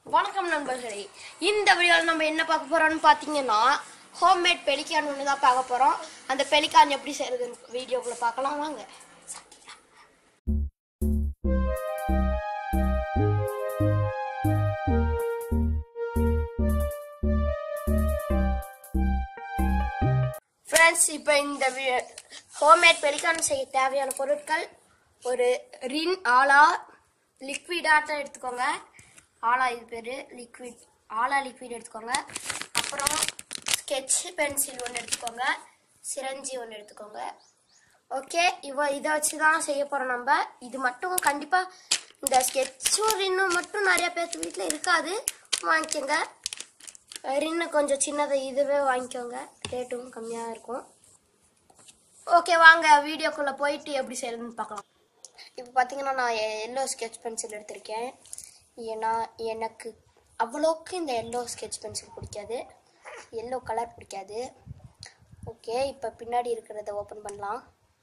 வணக்கம் நண்பர்களே இந்த வீடியோவில் நம்ம என்ன பார்க்க போறோம்னு பார்த்தீங்கன்னா ஹோம்மேட் பெலிக்கான் ஒன்று தான் பார்க்க போறோம் அந்த பெலிக்கான் எப்படி செய்யறதுன்னு வீடியோக்குள்ள பார்க்கலாம் வாங்க ஃப்ரெண்ட்ஸ் இப்போ இந்த ஹோம்மேட் பெலிக்கான் செய்ய தேவையான பொருட்கள் ஒரு ரின் ஆலா லிக்விடாட்டம் எடுத்துக்கோங்க ஆலா இது பேர் லிக்விட் ஆலா லிக்விட் எடுத்துக்கோங்க அப்புறம் ஸ்கெட்ச் பென்சில் ஒன்று எடுத்துக்கோங்க சிரஞ்சி ஒன்று எடுத்துக்கோங்க ஓகே இவ இதை வச்சு தான் செய்ய போகிறோம் நம்ம இது மட்டும் கண்டிப்பாக இந்த ஸ்கெட்சும் ரின்னும் மட்டும் நிறைய பேர்த்து வீட்டில் இருக்காது வாங்கிக்கோங்க ரின்னு கொஞ்சம் சின்னதை இதுவே வாங்கிக்கோங்க ரேட்டும் கம்மியாக இருக்கும் ஓகே வாங்க வீடியோக்குள்ளே போயிட்டு எப்படி செய்யறதுன்னு பார்க்கலாம் இப்போ பார்த்தீங்கன்னா நான் எல்லோ ஸ்கெட்ச் பென்சில் எடுத்திருக்கேன் ஏன்னா எனக்கு அவ்வளோக்கு இந்த எல்லோ ஸ்கெட்ச் பென்சில் பிடிக்காது எல்லோ கலர் பிடிக்காது ஓகே இப்போ பின்னாடி இருக்கிறத ஓப்பன் பண்ணலாம்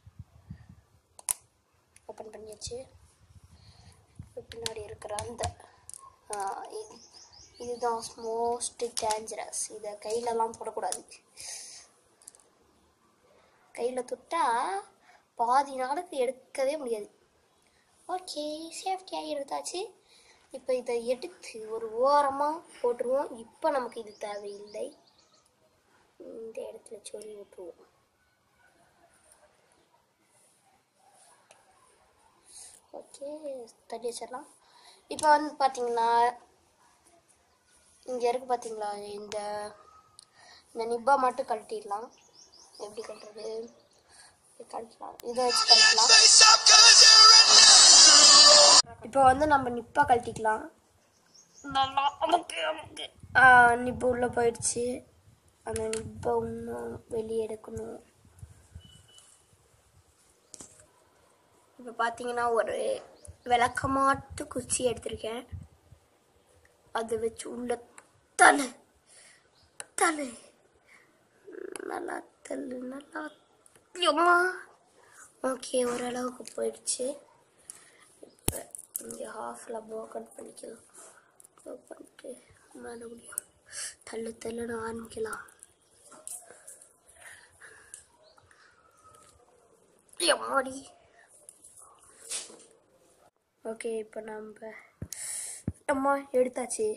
ஓப்பன் பண்ணியாச்சு இப்போ பின்னாடி இருக்கிற அந்த ஆ, இது- இதுதான் மோஸ்ட் டேஞ்சரஸ் இதை கையிலலாம் போடக்கூடாது கையில் தொட்டா பாதி நாளுக்கு எடுக்கவே முடியாது ஓகே சேஃப்டியாக எடுத்தாச்சு இப்போ இதை எடுத்து ஒரு ஓரமாக போட்டுருவோம் இப்போ நமக்கு இது தேவையில்லை இந்த இடத்துல சொல்லி விட்டுருவோம் ஓகே தட்டி வச்சிடலாம் இப்போ வந்து பார்த்தீங்கன்னா இங்கே இருக்கு பார்த்தீங்களா இந்த இந்த நிப்பா மட்டும் கழட்டிடலாம் எப்படி கழட்டுறது இப்படி கழட்டலாம் இதை வச்சு கழட்டலாம் இப்போ வந்து நம்ம நிப்பா கழட்டிக்கலாம் நல்லா அமுக்கு அமுக்கு ஆ, நிப்பு உள்ளே போயிடுச்சு அந்த நிப்பை இன்னும் வெளியே எடுக்கணும் இப்போ பார்த்தீங்கன்னா ஒரு விளக்கமாட்டு குச்சி எடுத்திருக்கேன் அதை வச்சு உள்ள தலை தலை நல்லா தள்ளு நல்லா அம்மா ஓகே ஓரளவுக்கு போயிடுச்சு இப்போ இங்கே ஹாஃபில் போக்கன் பண்ணிக்கலாம் Blow பண்ணிட்டு மறுபடியும் தள்ளு தள்ளுன்னு ஆரம்பிக்கலாம் எம்மாடி ஓகே இப்போ நம்ம அம்மா எடுத்தாச்சு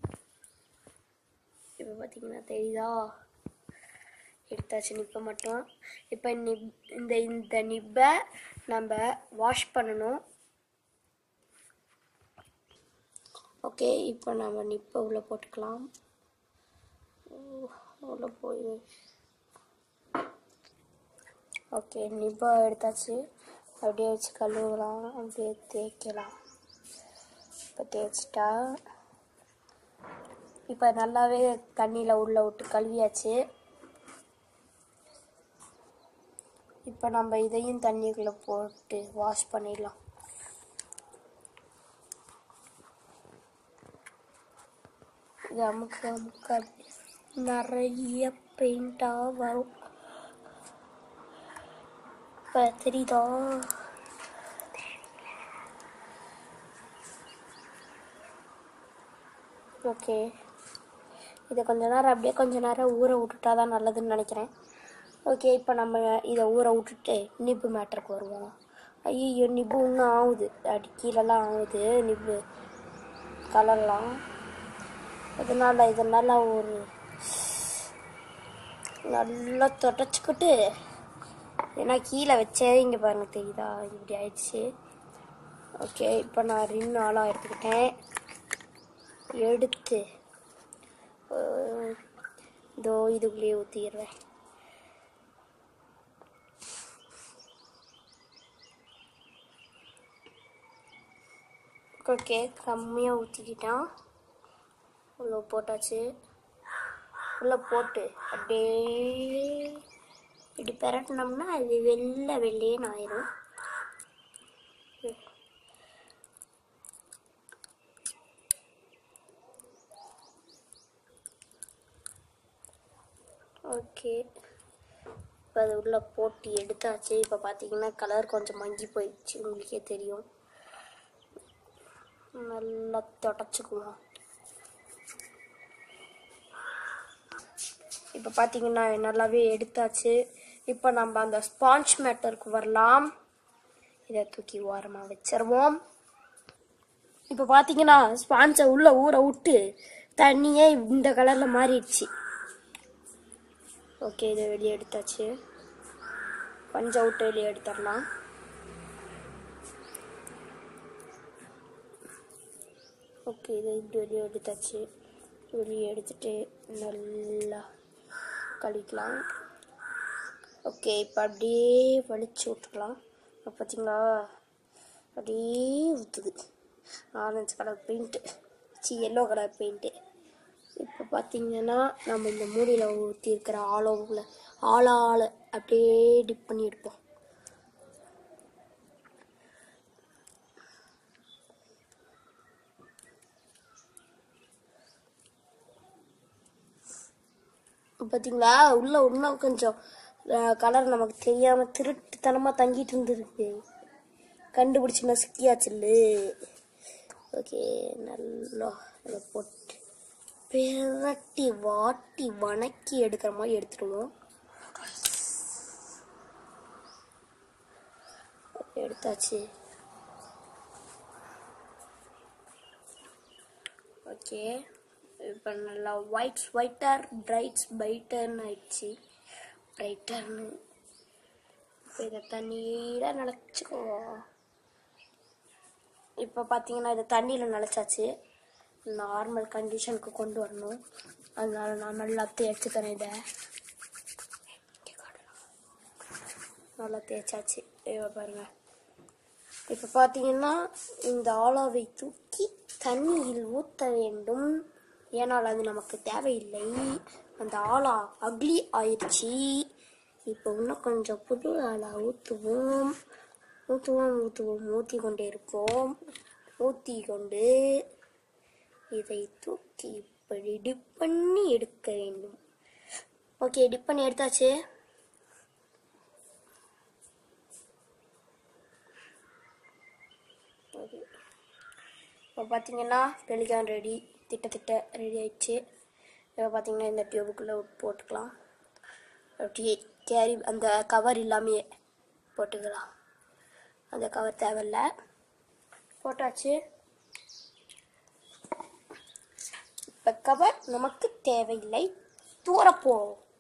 இப்போ பார்த்தீங்கன்னா தெரியுதா எடுத்தாச்சு நிப்பை மட்டும் இப்போ நிப் இந்த இந்த நிப்பை நம்ம வாஷ் பண்ணணும் ஓகே இப்போ நம்ம நிப்பை உள்ளே போட்டுக்கலாம் ஓ, உள்ளே போய் ஓகே நிப்பை எடுத்தாச்சு அப்படியே வச்சு கழுவலாம் அப்படியே தேய்க்கலாம் இப்போ தேய்ச்சிட்டா இப்போ நல்லாவே தண்ணியில் உள்ள விட்டு கழுவியாச்சு இப்போ நம்ம இதையும் தண்ணிக்குள்ளே போட்டு வாஷ் பண்ணிடலாம் இது அமுக்க அமுக்க அப்படியே நிறைய பெயிண்டாக வரும் இப்போ தெரியுதா ஓகே இதை கொஞ்ச நேரம் அப்படியே கொஞ்ச நேரம் ஊற விட்டுட்டா தான் நல்லதுன்னு நினைக்கிறேன் ஓகே இப்போ நம்ம இதை ஊற விட்டுட்டு நிப்பு மேட்டருக்கு வருவோம் ஐயோ நிப்பு இன்னும் ஆகுது அடி கீழெல்லாம் ஆகுது நிப்பு கலர்லாம் இதனால் இதனால் ஒரு நல்லா தொடச்சிக்கிட்டு ஏன்னா கீழே வச்சே இங்கே பாருங்க தெரியுதா இப்படி ஆயிடுச்சு ஓகே இப்போ நான் ரின் ஆளாக எடுத்துக்கிட்டேன் எடுத்து அஹ், இதோ இதுக்குள்ளேயே ஊற்றிடுறேன் ஓகே கம்மியாக ஊற்றிக்கிட்டான் உள்ள போட்டாச்சு உள்ள போட்டு அப்படியே இப்படி பெரட்டினோம்னா அது வெள்ளை வெள்ளையன்னு ஆயிரும் ஓகே இப்போ அது உள்ளே போட்டு எடுத்தாச்சு இப்போ பார்த்தீங்கன்னா கலர் கொஞ்சம் மங்கி போயிடுச்சு உங்களுக்கே தெரியும் நல்லா தொடச்சிக்குவோம் இப்போ பார்த்தீங்கன்னா நல்லாவே எடுத்தாச்சு இப்போ நம்ம அந்த ஸ்பாஞ்ச் மேட்டருக்கு வரலாம் இதை தூக்கி ஓரமாக வச்சிருவோம் இப்போ பார்த்தீங்கன்னா ஸ்பான்ஸை உள்ள ஊற விட்டு தண்ணியே இந்த கலரில் மாறிடுச்சு ஓகே இதை வெளியே எடுத்தாச்சு பஞ்சை விட்டு வெளியே எடுத்துடலாம் ஓகே இதை இப்படி வெளியே எடுத்தாச்சு வெளியே எடுத்துட்டு நல்லா கழிக்கலாம் ஓகே இப்போ அப்படியே வலிச்சு விட்டுக்கலாம் இப்போ பார்த்தீங்களா அப்படியே ஊற்றுது ஆரஞ்சு கலர் பெயிண்ட்டு சி எல்லோ கலர் பெயிண்ட்டு இப்போ பார்த்தீங்கன்னா நம்ம இந்த மூடியில் ஊற்றி இருக்கிற ஆலோவில் ஆளால அப்படியே டிப் பண்ணி எடுப்போம் பார்த்தீங்களா உள்ள இன்னும் கொஞ்சம் கலர் நமக்கு தெரியாம திருட்டுத்தனமா தங்கிட்டு இருந்திருக்கு கண்டுபிடிச்சு நசுக்கியாச்சுல்லு ஓகே நல்லா இதை போட்டு பிரட்டி வாட்டி வணக்கி எடுக்கிற மாதிரி எடுத்துடுவோம் எடுத்தாச்சு ஓகே இப்போ நல்லா ஒயிட்ஸ் ஒயிட்டர் பிரைட்ஸ் பைட்டர்னு ஆயிடுச்சு பிரைட்டர்னு இப்போ இதை தண்ணியில் நினச்சிக்குவோம் இப்போ பார்த்தீங்கன்னா இதை தண்ணியில் நினச்சாச்சு நார்மல் கண்டிஷனுக்கு கொண்டு வரணும் அதனால நான் நல்லா தேய்ச்சி தரேன் இதை நல்லா தேய்ச்சாச்சு இவ பாருங்க இப்போ பார்த்தீங்கன்னா இந்த ஆலாவை தூக்கி தண்ணியில் ஊற்ற வேண்டும் ஏனால் அது நமக்கு தேவையில்லை அந்த ஆலா அக்லி ஆயிடுச்சு இப்போ இன்னும் கொஞ்சம் புது ஆலா ஊற்றுவோம் ஊற்றுவோம் ஊற்றுவோம் ஊற்றி கொண்டே இருப்போம் ஊற்றி கொண்டு இதை தூக்கி இப்படி டிப் பண்ணி எடுக்க வேண்டும் ஓகே டிப் பண்ணி எடுத்தாச்சு ஓகே இப்போ பார்த்தீங்கன்னா பெலிகான் ரெடி திட்டத்திட்ட ரெடி ஆயிடுச்சு இப்போ பார்த்தீங்கன்னா இந்த டியூபுக்குள்ளே போட்டுக்கலாம் அப்படியே கேரி அந்த கவர் இல்லாமையே போட்டுக்கலாம் அந்த கவர் தேவையில்ல போட்டாச்சு இப்போ கவர் நமக்கு தேவையில்லை தூரப்போ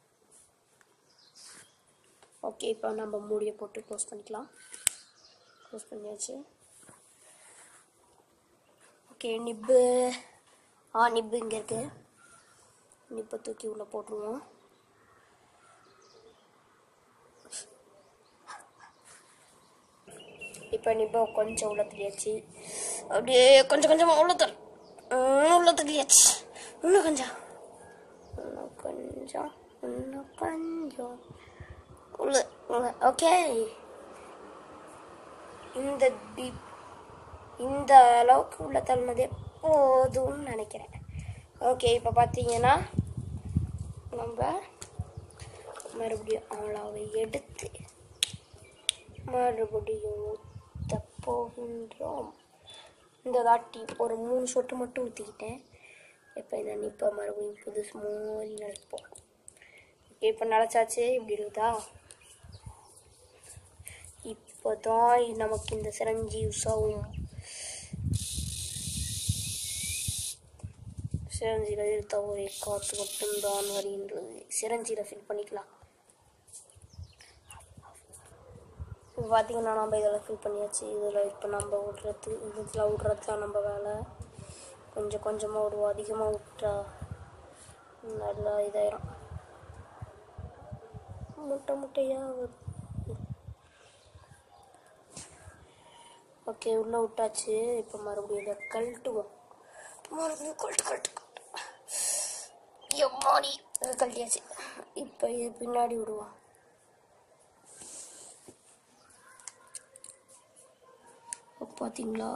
ஓகே இப்போ நம்ம மூடியை போட்டு க்ளோஸ் பண்ணிக்கலாம் க்ளோஸ் பண்ணியாச்சு ஓகே நிப்பு ஆ நிப்பு இங்கே இருக்கு நிப்பை தூக்கி உள்ளே போட்டுருவோம் இப்போ நிப்பை கொஞ்சம் உள்ள தள்ளியாச்சு அப்படியே கொஞ்சம் கொஞ்சமாக உள்ள தள்ளு ம், உள்ள தள்ளியாச்சு இன்னும் கொஞ்சம் இன்னும் கொஞ்சம் இன்னும் கொஞ்சம் உள்ள உள்ள ஓகே இந்த டிப் இந்த அளவுக்கு உள்ள தள்ளினதே போதும்னு நினைக்கிறேன் ஓகே இப்போ பார்த்தீங்கன்னா நம்ம மறுபடியும் ஆளாவை எடுத்து மறுபடியும் ஊற்ற போகின்றோம் இந்த தாட்டி ஒரு மூணு சொட்டு மட்டும் ஊற்றிக்கிட்டேன் இப்போ இதை இப்போ மறுபடியும் புதுசு மாதிரி நினைப்போம் ஓகே இப்போ நினச்சாச்சு இப்படி இருக்குதா இப்போ தான் நமக்கு இந்த சிரஞ்சி யூஸ் ஆகும் சிரஞ்சியில் இருந்த ஒரே காற்று மட்டும்தான் வருகின்றது சிரஞ்சியில் ஃபில் பண்ணிக்கலாம் இப்போ பார்த்தீங்கன்னா நம்ம இதில் ஃபில் பண்ணியாச்சு இதில் இப்போ நம்ம விட்றது இதில் விட்றது தான் நம்ம வேலை கொஞ்சம் கொஞ்சமாக விடுவோம் அதிகமாக விட்டா நல்லா இதாயிரும் முட்டை முட்டையாக வருது ஓகே உள்ளே விட்டாச்சு இப்போ மறுபடியும் இதை கழட்டுவோம் மறுபடியும் கழட்டு கழட்டு கழட்டு எம்மாடி இதை கழட்டியாச்சு இப்போ இது பின்னாடி விடுவோம் இப்போ பார்த்தீங்களா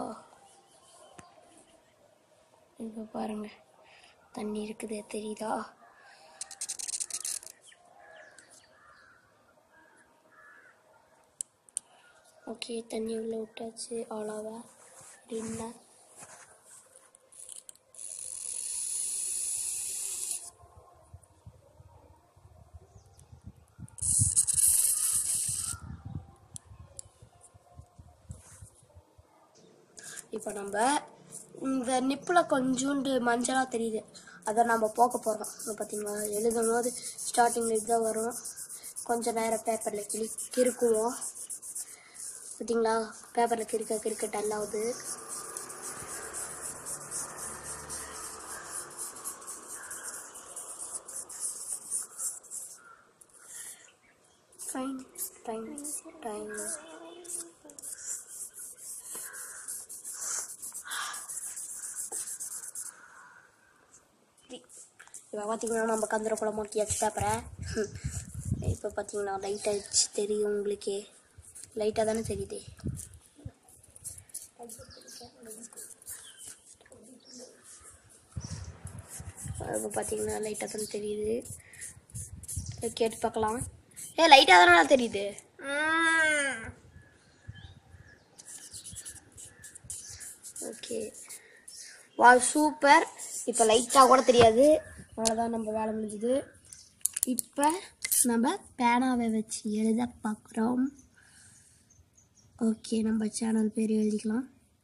இப்போ பாருங்க தண்ணி இருக்குது தெரியுதா ஓகே தண்ணி உள்ள விட்டாச்சு அவ்வளோவா என்ன இப்போ நம்ம இந்த நிப்பில் கொஞ்சோண்டு மஞ்சளாக தெரியுது அதை நம்ம போக்க போகிறோம் பார்த்தீங்களா எழுதும் போது ஸ்டார்டிங்கில் இதுதான் வரும் கொஞ்ச நேரம் பேப்பரில் கிளி கிறுக்குவோம் பார்த்தீங்களா பேப்பரில் கிறுக்க கிறுக்க டல்லாகுது டைம் டைம் டைம் இப்போ பார்த்தீங்கன்னா நம்ம கந்தர பழம் மாட்டியாச்சு பேப்பரை இப்போ பார்த்தீங்கன்னா லைட் ஆயிடுச்சு தெரியும் உங்களுக்கே லைட்டாக தானே தெரியுது இப்போ பார்த்தீங்கன்னா லைட்டாக தானே தெரியுது இதை கேட்டு பார்க்கலாம் ஏ லைட்டாக தானே தெரியுது ஓகே வா சூப்பர் இப்போ லைட்டாக கூட தெரியாது அவ்வளோதான் நம்ம வேலை முடிஞ்சுது இப்போ நம்ம பேனாவை வச்சு எழுத பார்க்குறோம் ஓகே நம்ம சேனல் பேர் எழுதிக்கலாம்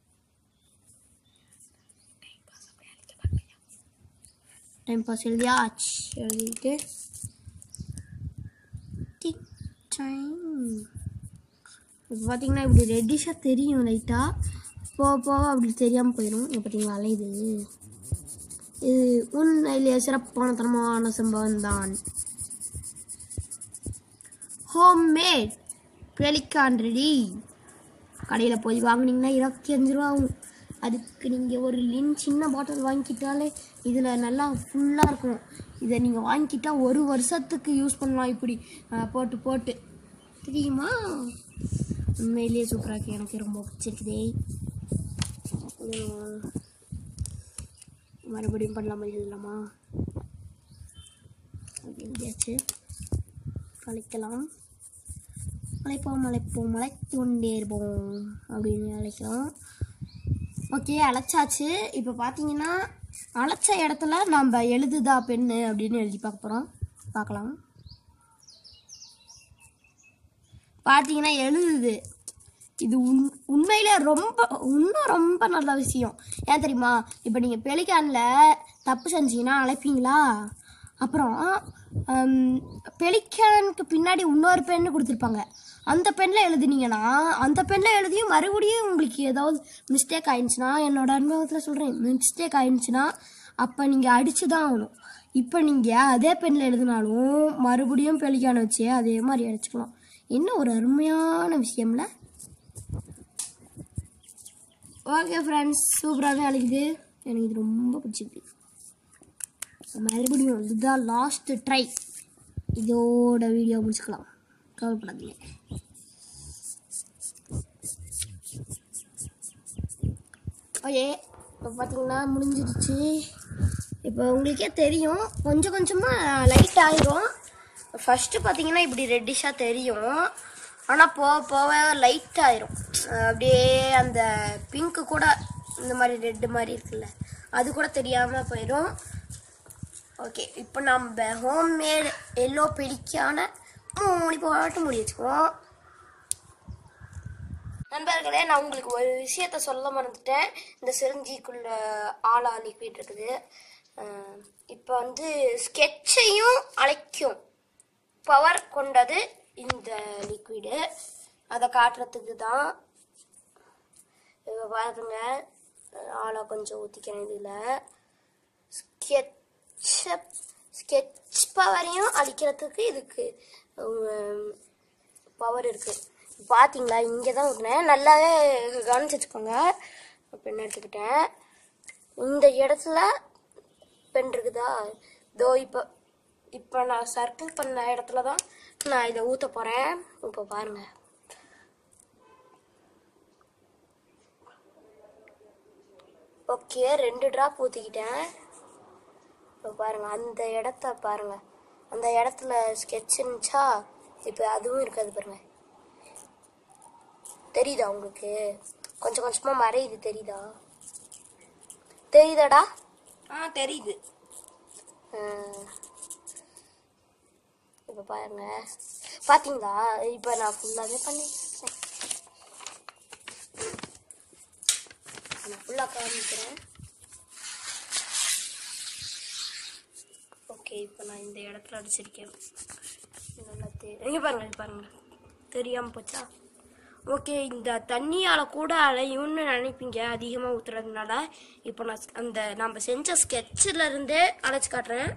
டைம் பாஸ் எழுதியாச்சு எழுதிட்டு டிக் டைம் இப்போ பார்த்தீங்கன்னா இப்படி ரெட்டிஷாக தெரியும் லைட்டாக போக போக அப்படி தெரியாமல் போயிடும் இப்போ பார்த்தீங்களா அலையுது இது உண்மையிலேயே சிறப்பான தரமான சம்பவம் தான் ஹோம் மேட் பெலிக்கான் ரெடி கடையில் போய் வாங்குனீங்கன்னா இருபத்தி அஞ்சு ரூபா ஆகும் அதுக்கு நீங்கள் ஒரு லின் சின்ன பாட்டில் வாங்கிக்கிட்டாலே இதில் நல்லா ஃபுல்லாக இருக்கும் இதை நீங்கள் வாங்கிக்கிட்டா ஒரு வருஷத்துக்கு யூஸ் பண்ணலாம் இப்படி அஹ், போட்டு போட்டு தெரியுமா உண்மையிலேயே சூப்பராக இருக்கு எனக்கு ரொம்ப பிடிச்சிருக்குதே உம், மறுபடியும் பண்ணலாமா எழுதலாமா எழுதியாச்சு கழிக்கலாம் அழைப்போம் அழைப்போம் அழைத்து கொண்டே இருப்போம் அப்படின்னு அழைக்கலாம் ஓகே அழைச்சாச்சு இப்போ பார்த்தீங்கன்னா அழைச்ச இடத்துல நம்ம எழுதுதா பெண்ணு அப்படின்னு எழுதி பார்க்க போகிறோம் பார்க்கலாம் பார்த்தீங்கன்னா எழுதுது இது உண் உண்மையிலே ரொம்ப இன்னும் ரொம்ப நல்ல விஷயம் ஏன் தெரியுமா இப்போ நீங்கள் பெலிகானில் தப்பு செஞ்சீங்கன்னா அழைப்பீங்களா அப்புறம் பெலிக்கானுக்கு பின்னாடி இன்னொரு பெண்ணு கொடுத்துருப்பாங்க அந்த பெண்ணில் எழுதுனீங்கன்னா அந்த பெண்ணில் எழுதியும் மறுபடியும் உங்களுக்கு ஏதாவது மிஸ்டேக் ஆயிடுச்சுன்னா என்னோட அனுபவத்தில் சொல்கிறேன் மிஸ்டேக் ஆயிடுச்சுன்னா அப்போ நீங்கள் அடிச்சு தான் ஆகணும் இப்போ நீங்கள் அதே பெண்ணில் எழுதினாலும் மறுபடியும் பெலிக்கான வச்சு அதே மாதிரி அடிச்சுக்கலாம் என்ன ஒரு அருமையான விஷயம்ல ஓகே ஃப்ரெண்ட்ஸ் சூப்பராகவே அழைக்குது எனக்கு இது ரொம்ப பிடிச்சிருக்கு மறுபடியும் இதுதான் லாஸ்ட் ட்ரை இதோட வீடியோ முடிச்சுக்கலாம் கவலைப்படாதீங்க ஓகே இப்போ பார்த்தீங்கன்னா முடிஞ்சிருச்சு இப்போ உங்களுக்கே தெரியும் கொஞ்சம் கொஞ்சமாக லைட் ஆயிரும் ஃபஸ்ட்டு பார்த்தீங்கன்னா இப்படி ரெட்டிஷாக தெரியும் ஆனால் போக போக லைட் ஆயிரும் அஹ் அப்படியே அந்த பிங்க்கு கூட இந்த மாதிரி ரெட்டு மாதிரி இருக்குல்ல அது கூட தெரியாமல் போயிடும் ஓகே இப்போ நம்ம ஹோம்மேட் எல்லோ பிடிக்கான மூணு போட்டு முடி வச்சுக்குவோம் நண்பர்களே நான் உங்களுக்கு ஒரு விஷயத்த சொல்ல மறந்துட்டேன் இந்த சிரஞ்சிக்குள்ள ஆலா லிக்விட் இருக்குது அஹ் இப்போ வந்து ஸ்கெட்சையும் அழைக்கும் பவர் கொண்டது இந்த லிக்விடு அதை காட்டுறதுக்கு தான் இப்போ பாருங்க ஆளா கொஞ்சம் ஊற்றிக்கிறேன் இதில் ஸ்கெட்சப் ஸ்கெட்ச் பவரையும் அழிக்கிறதுக்கு இதுக்கு பவர் இருக்குது பார்த்தீங்களா இங்கே தான் ஊற்றினேன் நல்லாவே கவனிச்சு வச்சுக்கோங்க பென் எடுத்துக்கிட்டேன் இந்த இடத்துல பென் இருக்குதா இதோ இப்போ இப்போ நான் சர்க்கிள் பண்ண இடத்துல தான் நான் இதை ஊற்ற போகிறேன் இப்போ பாருங்க ஓகே ரெண்டு ட்ராப் ஊற்றிக்கிட்டேன் இப்போ பாருங்க அந்த இடத்த பாருங்க அந்த இடத்துல ஸ்கெட்ச் இருந்துச்சா இப்போ அதுவும் இருக்காது பாருங்க தெரியுதா உங்களுக்கு கொஞ்சம் கொஞ்சமாக மறையுது தெரியுதா தெரியுதாடா ஆ தெரியுது இப்போ பாருங்க பாத்தீங்களா இப்போ நான் ஃபுல்லாகவே பண்ணிட்டேன் நான் ஃபுல்லாக காமிக்கிறேன் ஓகே இப்போ நான் இந்த இடத்துல அடிச்சிருக்கேன் நல்லா தெ இங்கே பாருங்க இது பாருங்க தெரியாமல் போச்சா ஓகே இந்த தண்ணியால் கூட அலையும்னு நினைப்பீங்க அதிகமாக ஊற்றுறதுனால இப்போ நான் அந்த நம்ம செஞ்ச ஸ்கெட்சில் இருந்தே அழைச்சி காட்டுறேன்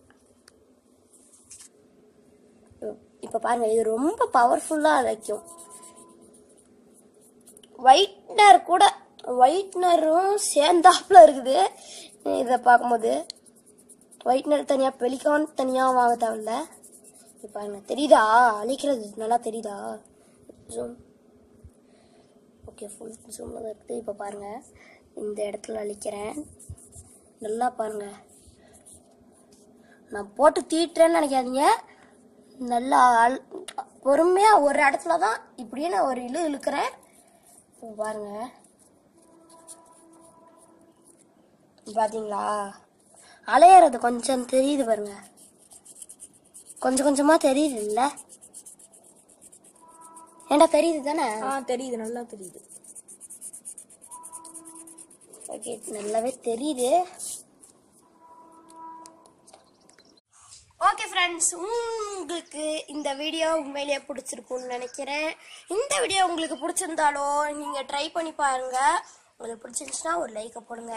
இப்போ பாருங்க இது ரொம்ப பவர்ஃபுல்லாக அழைக்கும் ஒயிட்னர் கூட ஒயிட்னரும் சேர்ந்தாப்புல இருக்குது இதை பார்க்கும்போது ஒயிட்னர் தனியாக பெலிகான் தனியாக வாங்க தேவையில்ல இப்போ பாருங்க தெரியுதா அழிக்கிறது நல்லா தெரியுதா ஜூம் ஓகே ஃபுல் ஜூமில் தான் இருக்குது இப்போ பாருங்க இந்த இடத்துல அழிக்கிறேன் நல்லா பாருங்க நான் போட்டு தீட்டுறேன்னு நினைக்காதீங்க நல்லா அழு பொறுமையாக ஒரு இடத்துல தான் இப்படியே நான் ஒரு இழு இழுக்கிறேன் இப்போ பாருங்க பாத்தீங்களா அலையறது கொஞ்சம் தெரியுது பாருங்க கொஞ்சம் கொஞ்சமா தெரியுது இல்ல ஏண்டா தெரியுது தானே ஆ தெரியுது நல்லா தெரியுது ஓகே நல்லாவே தெரியுது ஓகே ஃப்ரெண்ட்ஸ் உங்களுக்கு இந்த வீடியோ உண்மையிலேயே பிடிச்சிருக்கும்னு நினைக்கிறேன் இந்த வீடியோ உங்களுக்கு பிடிச்சிருந்தாலோ நீங்கள் ட்ரை பண்ணி பாருங்க உங்களுக்கு பிடிச்சிருந்துச்சுன்னா ஒரு லைக்கை போடுங்க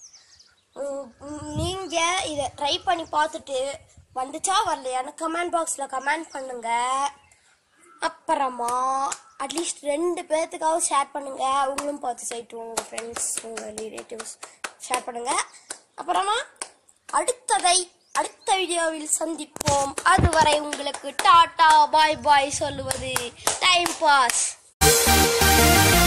நீங்கள் இதை ட்ரை பண்ணி பார்த்துட்டு வந்துச்சா வரலையான்னு கமெண்ட் பாக்ஸில் கமெண்ட் பண்ணுங்க அப்புறமா அட்லீஸ்ட் ரெண்டு பேர்த்துக்காவது ஷேர் பண்ணுங்க அவங்களும் பார்த்து செய்யட்டும் உங்கள் ஃப்ரெண்ட்ஸ் உங்கள் ரிலேட்டிவ்ஸ் ஷேர் பண்ணுங்க அப்புறமா அடுத்ததை அடுத்த வீடியோவில் சந்திப்போம் அதுவரை உங்களுக்கு டாடா பாய் பாய் சொல்லுவது டைம் பாஸ்